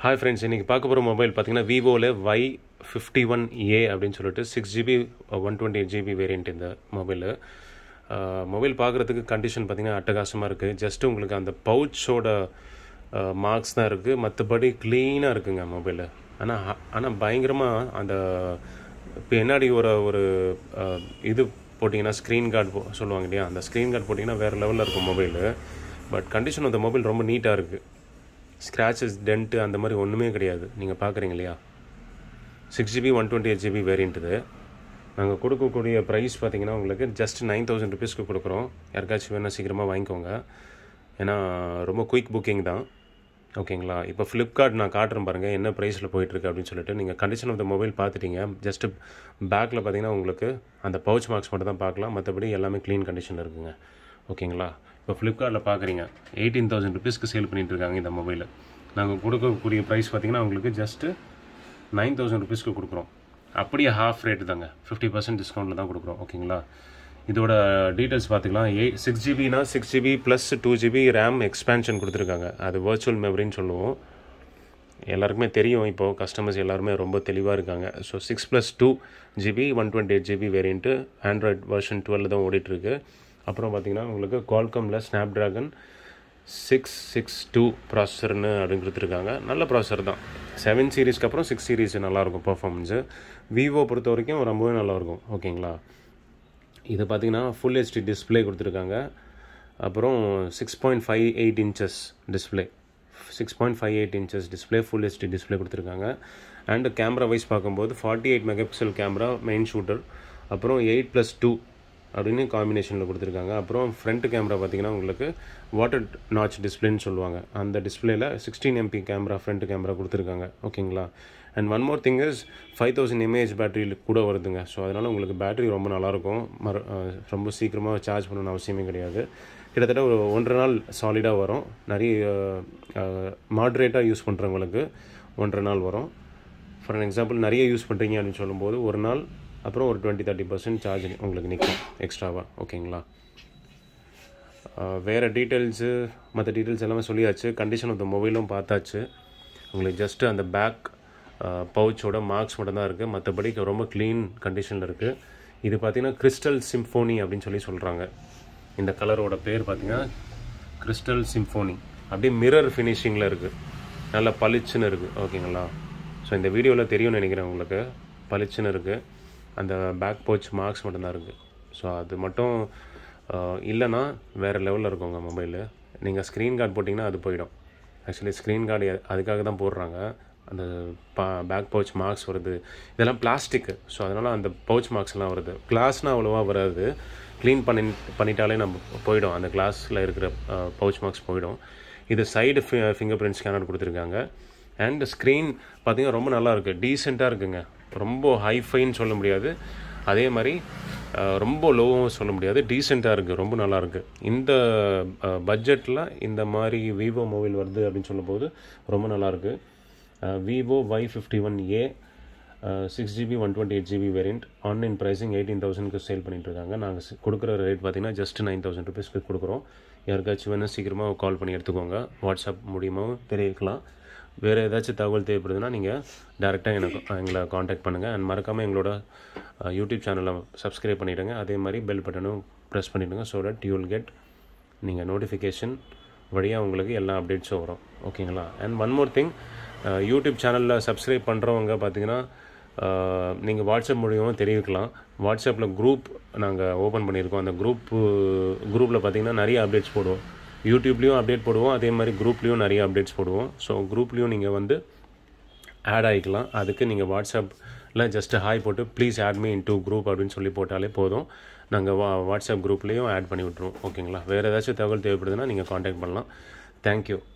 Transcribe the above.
hi friends இன்றைக்கி பார்க்க போகிற மொபைல் பார்த்தீங்கன்னா விவோவில் வை ஃபிஃப்டி ஒன் ஏ அப்படின்னு சொல்லிட்டு six GB one twenty eight GB variant இந்த மொபைலு மொபைல் பார்க்குறதுக்கு கண்டிஷன் பார்த்தீங்கன்னா அட்டகாசமாக இருக்குது ஜஸ்ட் உங்களுக்கு அந்த பவுச்சோட மார்க்ஸ் தான் இருக்குது மற்றபடி க்ளீனாக இருக்குங்க மொபைலு ஆனால் ஆனால் பயங்கரமாக அந்த பின்னாடி ஒரு ஒரு அஹ், இது போட்டிங்கன்னா ஸ்க்ரீன் கார்டு போ சொல்லுவாங்க இல்லையா அந்த ஸ்க்ரீன் கார்டு போட்டிங்கன்னா வேறு லெவலில் இருக்கும் மொபைலு பட் கண்டிஷன் அந்த மொபைல் ரொம்ப நீட்டாக இருக்குது ஸ்க்ராச்சஸ் டென்ட்டு அந்த மாதிரி ஒன்றுமே கிடையாது நீங்கள் பார்க்குறீங்க இல்லையா six GB one twenty eight GB variant இது நாங்கள் கொடுக்கக்கூடிய ப்ரைஸ் பார்த்தீங்கன்னா உங்களுக்கு ஜஸ்ட் நைன் தௌசண்ட் ருபீஸ்க்கு கொடுக்குறோம் யாருக்காச்சும் வேணால் சீக்கிரமாக வாங்கிக்கோங்க ஏன்னா ரொம்ப குயிக் புக்கிங் தான் ஓகேங்களா இப்போ ஃப்ளிப்கார்ட் நான் காட்டுறேன் பாருங்கள் என்ன ப்ரைஸில் போயிட்டுருக்கு அப்படின்னு சொல்லிட்டு நீங்கள் கண்டிஷன் ஆஃப் த மொபைல் பார்த்துட்டீங்க ஜஸ்ட்டு பேக்கில் பார்த்தீங்கன்னா உங்களுக்கு அந்த பவுச் மார்க்ஸ் மட்டும் தான் பார்க்கலாம் மற்றபடி எல்லாமே க்ளீன் கண்டிஷனில் இருக்குங்க ஓகேங்களா இப்போ ஃப்ளிப்கார்ட்டில் பார்க்குறீங்க எயிட்டீன் தௌசண்ட் ருபீஸ்க்கு சேல் பண்ணிட்டு இருக்காங்க இந்த மொபைலை நாங்கள் கொடுக்கக்கூடிய ப்ரைஸ் பார்த்தீங்கன்னா உங்களுக்கு ஜஸ்ட்டு நைன் தௌசண்ட் ருபீஸ்க்கு கொடுக்குறோம் அப்படியே ஹாஃப் ரேட்டு தாங்க ஃபிஃப்டி பர்சன்ட் டிஸ்கவுண்ட்டில் தான் கொடுக்குறோம் ஓகேங்களா இதோட டீட்டெயில்ஸ் பார்த்துக்கலாம் எயிட் சிக்ஸ் ஜிபினா six GB plus two GB RAM expansion கொடுத்துருக்காங்க அது வர்ச்சுவல் மெமரின்னு சொல்லுவோம் எல்லாருக்குமே தெரியும் இப்போது கஸ்டமர்ஸ் எல்லாருமே ரொம்ப தெளிவாக இருக்காங்க so six plus two GB one twenty eight GB variant Android version twelve தான் ஓடிட்டுருக்கு அப்புறம் பார்த்தீங்கன்னா உங்களுக்கு குவால்கமில் Snapdragon six six two ப்ராசஸர்னு அப்படின்னு கொடுத்துருக்காங்க நல்ல ப்ராசஸர் தான் செவன் சீரீஸ்க்கு அப்புறம் சிக்ஸ் சீரீஸ் நல்லாயிருக்கும் பர்ஃபார்மன்ஸு விவோ பொறுத்த வரைக்கும் ரொம்பவே நல்லாயிருக்கும் ஓகேங்களா இது பார்த்தீங்கன்னா ஃபுல் ஹெச்டி டிஸ்பிளே கொடுத்துருக்காங்க அப்புறம் six point five eight inches display six point five eight inches display full HD display கொடுத்துருக்காங்க அண்ட் கேமரா வைஸ் பார்க்கும்போது forty eight megapixel camera main shooter அப்புறம் எயிட் ப்ளஸ் டூ அப்படின்னு காம்பினேஷனில் கொடுத்துருக்காங்க அப்புறம் front camera பார்த்தீங்கன்னா உங்களுக்கு வாட்டர் நாச் டிஸ்பிளேன்னு சொல்லுவாங்க அந்த டிஸ்பிளேல sixteen MP camera front camera கொடுத்துருக்காங்க ஓகேங்களா and one more thing is five thousand mAh battery கூட வருதுங்க ஸோ அதனால் உங்களுக்கு பேட்டரி ரொம்ப நல்லாயிருக்கும் மறு அஹ் ரொம்ப சீக்கிரமாக சார்ஜ் பண்ணணும்னு அவசியமே கிடையாது கிட்டத்தட்ட ஒரு ஒன்றரை நாள் சாலிடாக வரும் நிறைய மாட்ரேட்டாக யூஸ் பண்ணுறவங்களுக்கு ஒன்றரை நாள் வரும் ஃபார் எக்ஸாம்பிள் நிறைய யூஸ் பண்ணுறீங்க அப்படின்னு சொல்லும்போது ஒரு நாள் அப்புறம் ஒரு டுவெண்ட்டி தேர்ட்டி பர்சன்ட் சார்ஜ் உங்களுக்கு நிற்கும் எக்ஸ்ட்ராவாக ஓகேங்களா வேறு டீட்டெயில்ஸு மற்ற டீட்டெயில்ஸ் எல்லாமே சொல்லியாச்சு கண்டிஷன் ஆஃப் த மொபைலும் பார்த்தாச்சு உங்களுக்கு ஜஸ்ட்டு அந்த பேக் பவுச்சோட மார்க்ஸ் மட்டும் தான் இருக்குது மற்றபடி ரொம்ப க்ளீன் கண்டிஷனில் இருக்குது இது பார்த்தீங்கன்னா கிறிஸ்டல் சிம்ஃபோனி அப்படின்னு சொல்லி சொல்கிறாங்க இந்த கலரோட பேர் பார்த்தீங்கன்னா கிறிஸ்டல் சிம்ஃபோனி அப்படியே மிரர் ஃபினிஷிங்கில் இருக்குது நல்லா பளிச்சுன்னு இருக்குது ஓகேங்களா ஸோ இந்த வீடியோவில் தெரியும்னு நினைக்கிறேன் உங்களுக்கு பளிச்சுன்னு இருக்குது அந்த பேக் பவுச் மார்க்ஸ் மட்டும்தான் இருக்குது ஸோ அது மட்டும் ஆஹ், இல்லைன்னா வேறு லெவலில் இருக்கும் உங்கள் மொபைலு நீங்கள் ஸ்க்ரீன் கார்டு போட்டிங்கன்னா அது போயிடும் ஆக்சுவலி ஸ்க்ரீன் கார்டு அதுக்காக தான் போடுறாங்க அந்த பா பேக் பவுச் மார்க்ஸ் வருது இதெல்லாம் பிளாஸ்டிக்கு ஸோ அதனால் அந்த பவுச் மார்க்ஸ்லாம் வருது கிளாஸ்னால் அவ்வளோவா வராது க்ளீன் பண்ணி பண்ணிட்டாலே நம்ம போயிடும் அந்த கிளாஸில் இருக்கிற பவுச் மார்க்ஸ் போயிடும் இது சைடு ஃபிங்கர் பிரிண்ட் ஸ்கேனர் கொடுத்துருக்காங்க அண்ட் ஸ்க்ரீன் பார்த்தீங்கன்னா ரொம்ப நல்லா இருக்குது டீசெண்டாக இருக்குங்க ரொம்ப ஹைஃபைன்னு சொல்ல முடியாது அதே மாதிரி அஹ், ரொம்ப லோவும் சொல்ல முடியாது டீசெண்டாக இருக்குது ரொம்ப நல்லா இருக்குது இந்த பட்ஜெட்டில் இந்த மாதிரி விவோ மொபைல் வருது அப்படின்னு சொல்லும்போது ரொம்ப நல்லாயிருக்கு Vivo Y fifty one A six GB one twenty eight GB variant online pricing eighteen தௌசண்ட்க்கு சேல் பண்ணிட்டு இருக்காங்க நாங்கள் கொடுக்குற ரேட் பார்த்தீங்கன்னா ஜஸ்ட் நைன் தௌசண்ட் ருபீஸ்க்கு கொடுக்குறோம் யாருக்காச்சும் வேணும் சீக்கிரமாக கால் பண்ணி எடுத்துக்கோங்க வாட்ஸ்அப் மூலியமாகவும் தெரிவிக்கலாம் வேறு ஏதாச்சும் தகவல் தேவைப்படுதுன்னா நீங்கள் டேரெக்டாக எனக்கு எங்களை காண்டாக்ட் பண்ணுங்கள் அண்ட் மறக்காமல் எங்களோட அஹ், யூடியூப் சேனலை சப்ஸ்கிரைப் பண்ணிவிடுங்க அதே மாதிரி பெல் பட்டனும் ப்ரெஸ் பண்ணிவிடுங்க so that you will get நீங்கள் நோட்டிஃபிகேஷன் வழியாக உங்களுக்கு எல்லா அப்டேட்ஸும் வரும் ஓகேங்களா and one more thing YouTube சேனலில் சப்ஸ்கிரைப் பண்ணுறவங்க பார்த்தீங்கன்னா நீங்கள் வாட்ஸ்அப் மூலியமாக தெரிவிக்கலாம் வாட்ஸ்அப்பில் குரூப் நாங்கள் ஓப்பன் பண்ணியிருக்கோம் அந்த குரூப் குரூப்பில் பார்த்தீங்கன்னா நிறைய அப்டேட்ஸ் போடுவோம் யூடியூப்லேயும் அப்டேட் போடுவோம் அதே மாதிரி குரூப்லேயும் நிறைய அப்டேட்ஸ் போடுவோம் ஸோ குரூப்லேயும் நீங்கள் வந்து ஆட் ஆகிக்கலாம் அதுக்கு நீங்கள் வாட்ஸ்அப்பில் ஜஸ்ட் ஹாய் போட்டு please add me in to group அப்படின்னு சொல்லி போட்டாலே போதும் நாங்கள் வா வாட்ஸ்அப் குரூப்லேயும் ஆட் பண்ணி விட்ருவோம் ஓகேங்களா வேறு ஏதாச்சும் தகவல் தேவைப்படுதுன்னா நீங்கள் காண்டாக்ட் பண்ணலாம் தேங்க்யூ